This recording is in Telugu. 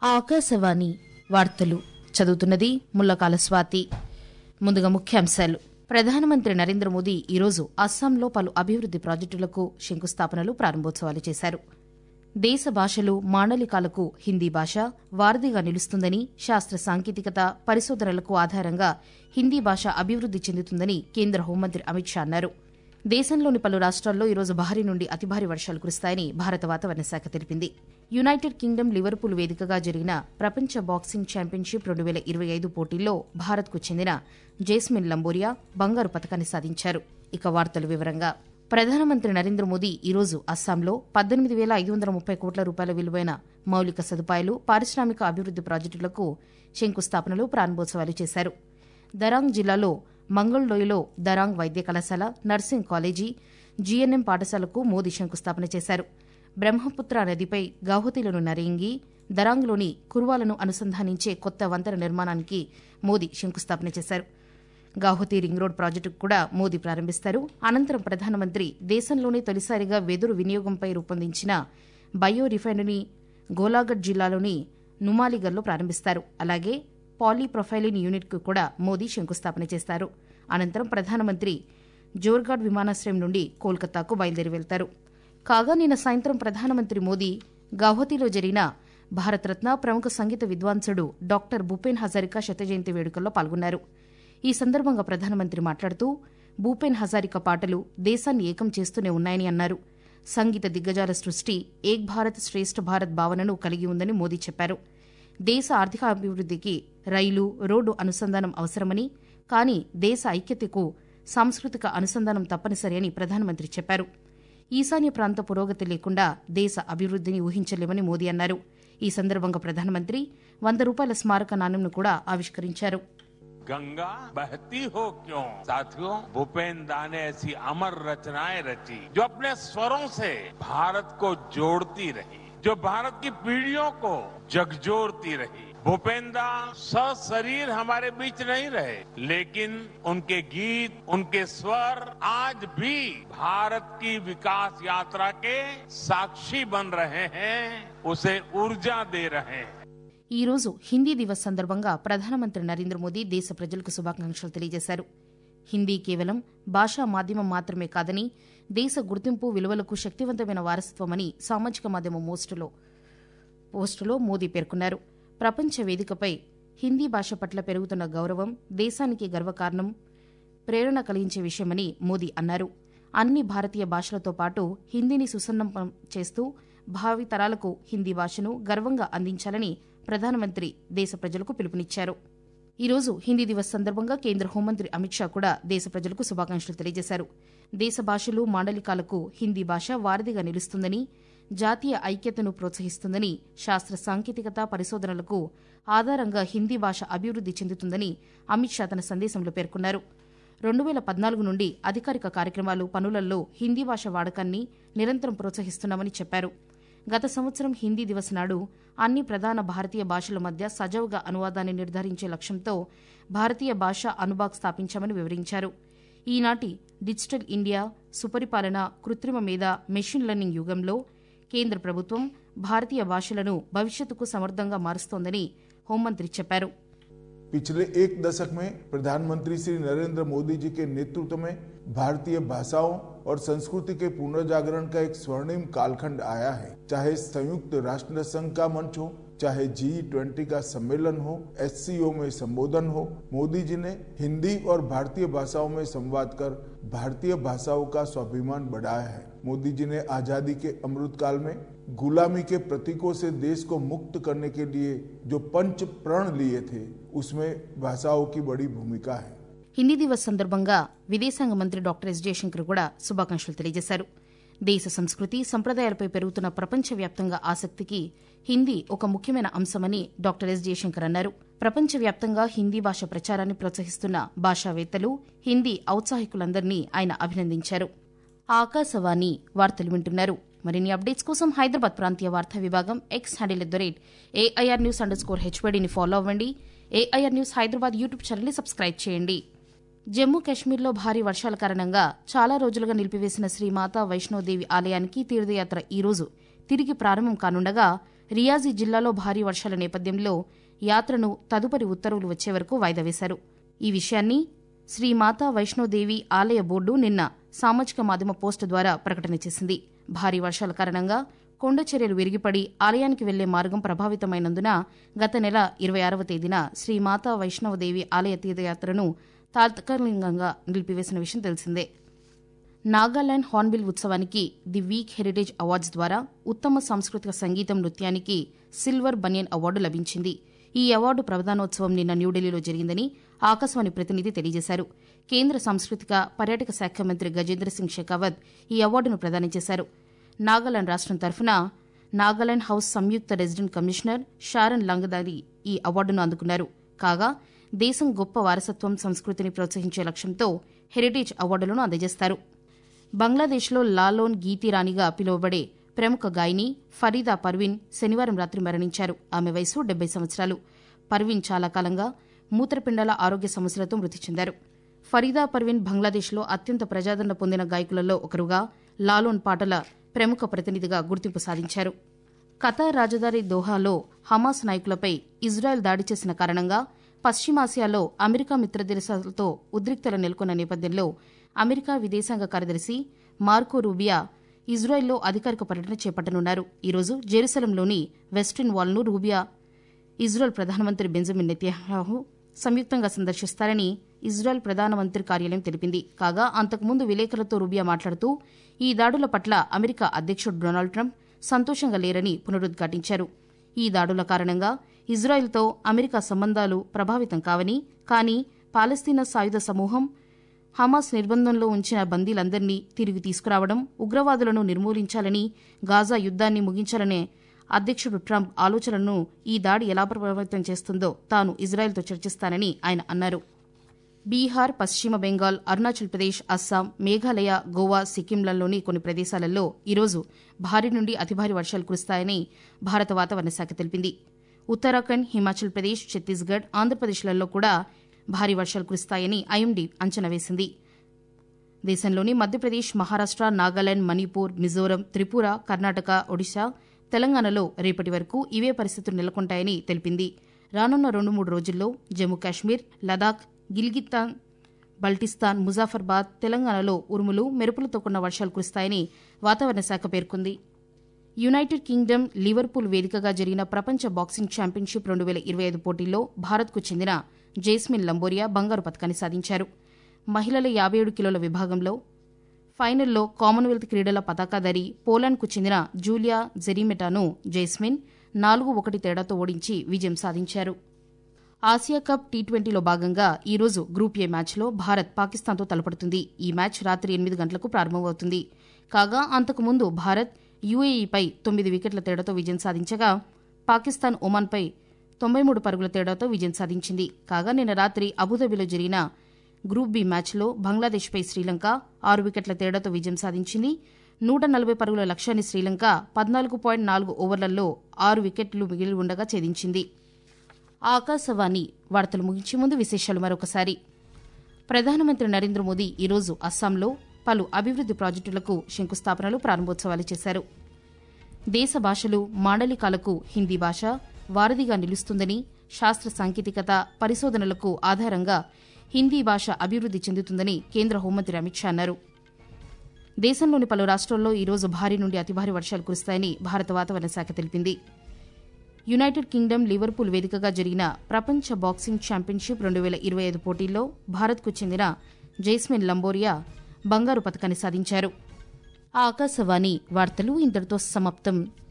ఆకాశవాణి వార్తలు చదువుతున్నది ముల్లకాల స్వాతి ముందుగా ముఖ్యాంశాలు ప్రధానమంత్రి నరేంద్ర మోదీ ఈరోజు అస్సాంలో పలు అభివృద్ది ప్రాజెక్టులకు శంకుస్థాపనలు ప్రారంభోత్సవాలు చేశారు దేశ భాషలు మాండలికాలకు హిందీ భాష వారధిగా నిలుస్తుందని శాస్త్ర సాంకేతికత పరిశోధనలకు ఆధారంగా హిందీ భాష అభివృద్ది చెందుతుందని కేంద్ర హోంమంత్రి అమిత్ షా అన్నారు దేశంలోని పలు రాష్ట్రాల్లో ఈరోజు భారీ నుండి అతి భారీ వర్షాలు కురుస్తాయని భారత వాతావరణ శాఖ తెలిపింది యునైటెడ్ కింగ్డమ్ లివర్పూల్ వేదికగా జరిగిన ప్రపంచ బాక్సింగ్ ఛాంపియన్షిప్ రెండు వేల ఇరవై ఐదు పోటీల్లో భారత్కు చెందిన జేస్మిన్ లంబోరియా బంగారు పథకాన్ని సాధించారు ఇక వార్తలు వివరంగా ప్రధానమంత్రి నరేంద్ర మోదీ ఈరోజు అస్సాంలో పద్దెనిమిది వేల ఐదు వందల ముప్పై కోట్ల రూపాయల విలువైన మౌలిక సదుపాయాలు పారిశ్రామిక అభివృద్ది ప్రాజెక్టులకు శంకుస్థాపనలు ప్రారంభోత్సవాలు చేశారు దరాంగ్ జిల్లాలో మంగళలోయలో దరాంగ్ వైద్య కళాశాల నర్సింగ్ కాలేజీ జీఎన్ఎం పాఠశాలకు మోదీ శంకుస్థాపన చేశారు బ్రహ్మపుత్ర నదిపై గౌహతిలను నరేంగి దరాంగ్లోని కుర్వాలను అనుసంధానించే కొత్త వంతెన నిర్మాణానికి మోదీ శంకుస్థాపన చేశారు గాహుతి రింగ్ రోడ్ ప్రాజెక్టుకు కూడా మోదీ ప్రారంభిస్తారు అనంతరం ప్రధానమంత్రి దేశంలోనే తొలిసారిగా వెదురు వినియోగంపై రూపొందించిన బయో రిఫైనరీ గోలాగఢ్ జిల్లాలోని నుమాలిగర్లో ప్రారంభిస్తారు అలాగే పాలీప్రొఫైలిన్ యూనిట్కు కూడా మోదీ శంకుస్థాపన చేస్తారు అనంతరం ప్రధానమంత్రి జోర్గాడ్ విమానాశ్రయం నుండి కోల్కతాకు బయలుదేరి వెళ్తారు కాగా నిన్న సాయంత్రం ప్రధానమంత్రి మోదీ గౌహతిలో జరిగిన భారతరత్న ప్రముఖ సంగీత విద్వాంసుడు డాక్టర్ భూపేన్ హజారికా శత జయంతి వేడుకల్లో పాల్గొన్నారు ఈ సందర్భంగా ప్రధానమంత్రి మాట్లాడుతూ భూపేన్ హజారికా పాటలు దేశాన్ని ఏకం చేస్తూనే ఉన్నాయని అన్నారు సంగీత దిగ్గజాల సృష్టి ఏక్ భారత్ శ్రేష్ఠ భారత్ భావనను కలిగి ఉందని మోదీ చెప్పారు దేశ ఆర్థిక అభివృద్దికి రైలు రోడ్డు అనుసంధానం అవసరమని కానీ దేశ ఐక్యతకు సాంస్కృతిక అనుసంధానం తప్పనిసరి అని ప్రధానమంత్రి చెప్పారు ఈశాన్య ప్రాంత పురోగతి లేకుండా దేశ అభివృద్దిని ఊహించలేమని మోదీ అన్నారు ఈ సందర్భంగా ప్రధానమంత్రి వంద రూపాయల స్మారక నాణ్యంను కూడా ఆవిష్కరించారు गंगा बहती हो क्यों साथियों भूपेन दा ने ऐसी अमर रचनाएं रची जो अपने स्वरों से भारत को जोड़ती रही जो भारत की पीढ़ियों को जगजोड़ती रही भूपेंदा सशरीर हमारे बीच नहीं रहे लेकिन उनके गीत उनके स्वर आज भी भारत की विकास यात्रा के साक्षी बन रहे हैं उसे ऊर्जा दे रहे हैं ఈ రోజు హిందీ దివస్ సందర్భంగా ప్రధానమంత్రి నరేంద్ర మోదీ దేశ ప్రజలకు శుభాకాంక్షలు తెలియజేశారు హిందీ కేవలం భాషా మాధ్యమం మాత్రమే కాదని దేశ గుర్తింపు విలువలకు శక్తివంతమైన వారసత్వమని సామాజిక మాధ్యమం మోస్టులో పోస్టులో మోదీ పేర్కొన్నారు ప్రపంచ వేదికపై హిందీ భాష పట్ల పెరుగుతున్న గౌరవం దేశానికి గర్వకారణం ప్రేరణ కలిగించే విషయమని మోదీ అన్నారు అన్ని భారతీయ భాషలతో పాటు హిందీని సుసన్నం చేస్తూ భావి తరాలకు హిందీ భాషను గర్వంగా అందించాలని ప్రధానమంత్రి దేశ ప్రజలకు పిలుపునిచ్చారు ఈ రోజు హిందీ దివస్ సందర్భంగా కేంద్ర హోంమంత్రి అమిత్ షా కూడా దేశ ప్రజలకు శుభాకాంక్షలు తెలియజేశారు దేశ భాషలు మాండలికాలకు హిందీ భాష వారధిగా నిలుస్తుందని జాతీయ ఐక్యతను ప్రోత్సహిస్తుందని శాస్త్ర సాంకేతికత పరిశోధనలకు ఆధారంగా హిందీ భాష అభివృద్ది చెందుతుందని అమిత్ షా తన సందేశంలో పేర్కొన్నారు రెండు వేల పద్నాలుగు నుండి అధికారిక కార్యక్రమాలు పనులలో హిందీ భాష వాడకాన్ని నిరంతరం ప్రోత్సహిస్తున్నామని చెప్పారు గత సంవత్సరం హిందీ దివస్ నాడు అన్ని ప్రధాన భారతీయ భాషల మధ్య సజావుగా అనువాదాన్ని నిర్ధారించే లక్ష్యంతో భారతీయ భాష అనుబాగ్ స్థాపించామని వివరించారు ఈనాటి డిజిటల్ ఇండియా సుపరిపాలన కృత్రిమ మీద మెషిన్ లెర్నింగ్ యుగంలో కేంద్ర ప్రభుత్వం భారతీయ భాషలను భవిష్యత్తుకు సమర్థంగా మారుస్తోందని హోంమంత్రి చెప్పారు पिछले एक दशक में प्रधानमंत्री श्री नरेंद्र मोदी जी के नेतृत्व में भारतीय भाषाओं और संस्कृति के पुनर्जागरण का एक स्वर्णिम कालखंड आया है चाहे संयुक्त राष्ट्र संघ का मंच हो चाहे जी ट्वेंटी का सम्मेलन हो एस में संबोधन हो मोदी जी ने हिंदी और भारतीय भाषाओं में संवाद कर भारतीय भाषाओं का स्वाभिमान बढ़ाया है मोदी जी ने आजादी के अमृत काल में गुलामी के प्रतीकों से देश को मुक्त करने के लिए जो पंच प्रण लिए थे उसमें भाषाओं की बड़ी भूमिका है హిందీ దివస్ సందర్భంగా విదేశాంగ మంత్రి డాక్టర్ ఎస్ జయశంకర్ కూడా శుభాకాంక్షలు తెలియజేశారు దేశ సంస్కృతి సంప్రదాయాలపై పెరుగుతున్న ప్రపంచవ్యాప్తంగా ఆసక్తికి హిందీ ఒక ముఖ్యమైన అంశమని డాక్టర్ ఎస్ జయశంకర్ అన్నారు ప్రపంచవ్యాప్తంగా హిందీ భాష ప్రచారాన్ని ప్రోత్సహిస్తున్న భాషావేత్తలు హిందీ ఔత్సాహికులందరినీ ఆయన అభినందించారు ఆకాశవాణి వార్తలు వింటున్నారు మరిన్ని అప్డేట్స్ కోసం హైదరాబాద్ ప్రాంతీయ వార్తా విభాగం X handle at the rate AIR news underscore హెచ్వైడీని ఫాలో అవ్వండి ఏఐఆర్ న్యూస్ హైదరాబాద్ యూట్యూబ్ ఛానల్ని సబ్స్క్రైబ్ చేయండి జమ్మూ కాశ్మీర్లో భారీ వర్షాల కారణంగా చాలా రోజులుగా నిలిపివేసిన శ్రీమాతా వైష్ణోదేవి ఆలయానికి తీర్థయాత్ర ఈ రోజు తిరిగి ప్రారంభం కానుండగా రియాజీ జిల్లాలో భారీ వర్షాల నేపథ్యంలో యాత్రను తదుపరి ఉత్తర్వులు వచ్చే వరకు వాయిదా వేశారు ఈ విషయాన్ని శ్రీ మాతా వైష్ణోదేవి ఆలయ బోర్డు నిన్న సామాజిక మాధ్యమ పోస్టు ద్వారా ప్రకటన చేసింది భారీ వర్షాల కారణంగా కొండ చర్యలు విరిగిపడి ఆలయానికి వెళ్లే మార్గం ప్రభావితమైనందున గత నెల ఇరవై ఆరవ తేదీన శ్రీ మాతా వైష్ణవదేవి ఆలయ తీర్థయాత్రను తాత్కాలికంగా నిలిపివేసిన విషయం తెలిసిందే నాగాలాండ్ హార్న్బిల్ ఉత్సవానికి ది వీక్ హెరిటేజ్ అవార్డ్స్ ద్వారా ఉత్తమ సాంస్కృతిక సంగీతం నృత్యానికి సిల్వర్ బనియన్ అవార్డు లభించింది ఈ అవార్డు ప్రధానోత్సవం నిన్న న్యూఢిల్లీలో జరిగిందని ఆకాశవాణి ప్రతినిధి తెలియజేశారు కేంద్ర సాంస్కృతిక పర్యాటక శాఖ మంత్రి గజేంద్ర సింగ్ షెకావత్ ఈ అవార్డును ప్రదానం చేశారు నాగాలాండ్ రాష్ట్రం తరఫున నాగాలాండ్ హౌస్ సంయుక్త రెసిడెంట్ కమిషనర్ షారన్ లంగదారి ఈ అవార్డును అందుకున్నారు కాగా దేశం గొప్ప వారసత్వం సంస్కృతిని ప్రోత్సహించే లక్ష్యంతో హెరిటేజ్ అవార్డులను అందజేస్తారు బంగ్లాదేశ్లో లాలోన్ గీతిరాణిగా పిలువబడే ప్రముఖ గాయని ఫరీదా పర్వీన్ శనివారం రాత్రి మరణించారు ఆమె వయసు డెబ్బై సంవత్సరాలు పర్వీన్ చాలా కాలంగా మూత్రపిండాల ఆరోగ్య సమస్యలతో మృతి చెందారు ఫరీదా పర్వీన్ బంగ్లాదేశ్లో అత్యంత ప్రజాదరణ పొందిన గాయకులలో ఒకరుగా లాలోన్ పాటల ప్రముఖ ప్రతినిధిగా గుర్తింపు సాధించారు ఖతార్ రాజధాని దోహాలో హమాస్ నాయకులపై ఇజ్రాయెల్ దాడి చేసిన కారణంగా పశ్చిమాసియాలో అమెరికా మిత్రదేశాలతో ఉద్రిక్తలు నెలకొన్న నేపథ్యంలో అమెరికా విదేశాంగ కార్యదర్శి మార్కో రూబియా ఇజ్రాయెల్లో అధికారిక పర్యటన చేపట్టనున్నారు ఈరోజు జెరూసలంలోని వెస్టిన్ వాల్ను రూబియా ఇజ్రాయెల్ ప్రధానమంత్రి బెంజమిన్ నెతన్యాహు సంయుక్తంగా సందర్శిస్తారని ఇజ్రాయెల్ ప్రధానమంత్రి కార్యాలయం తెలిపింది కాగా అంతకుముందు విలేకరులతో రూబియా మాట్లాడుతూ ఈ దాడుల పట్ల అమెరికా అధ్యక్షుడు డొనాల్డ్ ట్రంప్ సంతోషంగా లేరని పునరుద్ఘాటించారు ఈ దాడుల కారణంగా ఇజ్రాయెల్తో అమెరికా సంబంధాలు ప్రభావితం కావని కానీ పాలస్తీనా సాయుధ సమూహం హమాస్ నిర్బంధంలో ఉంచిన బందీలందరినీ తిరిగి తీసుకురావడం ఉగ్రవాదులను నిర్మూలించాలని గాజా యుద్దాన్ని ముగించాలనే అధ్యక్షుడు ట్రంప్ ఆలోచనను ఈ దాడి ఎలా ప్రభావితం చేస్తుందో తాను ఇజ్రాయెల్తో చర్చిస్తానని ఆయన అన్నారు బీహార్ పశ్చిమ బెంగాల్ అరుణాచల్ ప్రదేశ్ అస్సాం మేఘాలయ గోవా సిక్కింలలోని కొన్ని ప్రదేశాలలో ఈరోజు భారీ నుండి అతి భారీ వర్షాలు కురుస్తాయని భారత వాతావరణ శాఖ తెలిపింది ఉత్తరాఖండ్ హిమాచల్ ప్రదేశ్ ఛత్తీస్గఢ్ ఆంధ్రప్రదేశ్లలో కూడా భారీ వర్షాలు కురుస్తాయని ఐఎండీ అంచనా వేసింది దేశంలోని మధ్యప్రదేశ్ మహారాష్ట నాగాలాండ్ మణిపూర్ మిజోరం త్రిపుర కర్ణాటక ఒడిశా తెలంగాణలో రేపటి వరకు ఇవే పరిస్థితులు నెలకొంటాయని తెలిపింది రానున్న రెండు మూడు రోజుల్లో జమ్మూ కాశ్మీర్ లదాఖ్ గిల్గితాన్ బల్టిస్తాన్ ముజాఫర్బాద్ తెలంగాణలో ఉరుములు మెరుపులతో కూడిన వర్షాలు కురుస్తాయని వాతావరణ శాఖ పేర్కొంది యునైటెడ్ కింగ్డమ్ లివర్పూల్ వేదికగా జరిగిన ప్రపంచ బాక్సింగ్ ఛాంపియన్షిప్ రెండు వేల ఇరవై ఐదు పోటీల్లో భారత్కు చెందిన జైస్మిన్ లంబోరియా బంగారు పథకాన్ని సాధించారు మహిళల యాభై ఏడు కిలోల విభాగంలో ఫైనల్లో కామన్వెల్త్ క్రీడల పతాకాధారి పోలాండ్కు చెందిన జూలియా జెరిమెటాను జైస్మిన్ నాలుగు ఒకటి తేడాతో ఓడించి విజయం సాధించారు ఆసియా కప్ టీ ట్వంటీలో భాగంగా ఈరోజు గ్రూప్ ఏ మ్యాచ్లో భారత్ పాకిస్తాన్తో తలపడుతుంది ఈ మ్యాచ్ రాత్రి ఎనిమిది గంటలకు ప్రారంభమవుతుంది కాగా అంతకుముందు భారత్ యూఏఈపై తొమ్మిది వికెట్ల తేడాతో విజయం సాధించగా పాకిస్తాన్ ఒమాన్పై తొంభై మూడు పరుగుల తేడాతో విజయం సాధించింది కాగా నిన్న రాత్రి అబుదాబిలో జరిగిన గ్రూప్ బి మ్యాచ్లో బంగ్లాదేశ్పై శ్రీలంక ఆరు వికెట్ల తేడాతో విజయం సాధించింది నూట నలభై పరుగుల లక్ష్యాన్ని శ్రీలంక పద్నాలుగు పాయింట్ నాలుగు ఓవర్లలో ఆరు వికెట్లు మిగిలి ఉండగా ఛేదించింది ఆకాశవాణి వార్తలు ముగించే ముందు విశేషాలు మరొకసారి ప్రధానమంత్రి నరేంద్ర మోదీ ఈరోజు అస్సాంలో పలు అభివృద్ది ప్రాజెక్టులకు శంకుస్థాపనలు ప్రారంభోత్సవాలు చేశారు దేశ భాషలు మాండలికాలకు హిందీ భాష వారధిగా నిలుస్తుందని శాస్త్ర సాంకేతికత పరిశోధనలకు ఆధారంగా హిందీ భాష అభివృద్ది చెందుతుందని కేంద్ర హోంమంత్రి అమిత్ షా అన్నారు దేశంలోని పలు రాష్ట్రాల్లో ఈరోజు భారీ నుండి అతి భారీ వర్షాలు కురుస్తాయని భారత వాతావరణ శాఖ తెలిపింది యునైటెడ్ కింగ్డమ్ లివర్పూల్ వేదికగా జరిగిన ప్రపంచ బాక్సింగ్ ఛాంపియన్షిప్ రెండు వేల ఇరవై ఐదు పోటీల్లో భారత్కు చెందిన జైస్మిన్ లంబోరియా బంగారు పథకాన్ని సాధించారు ఆకాశవాణి వార్తలు ఇంతటితో సమాప్తం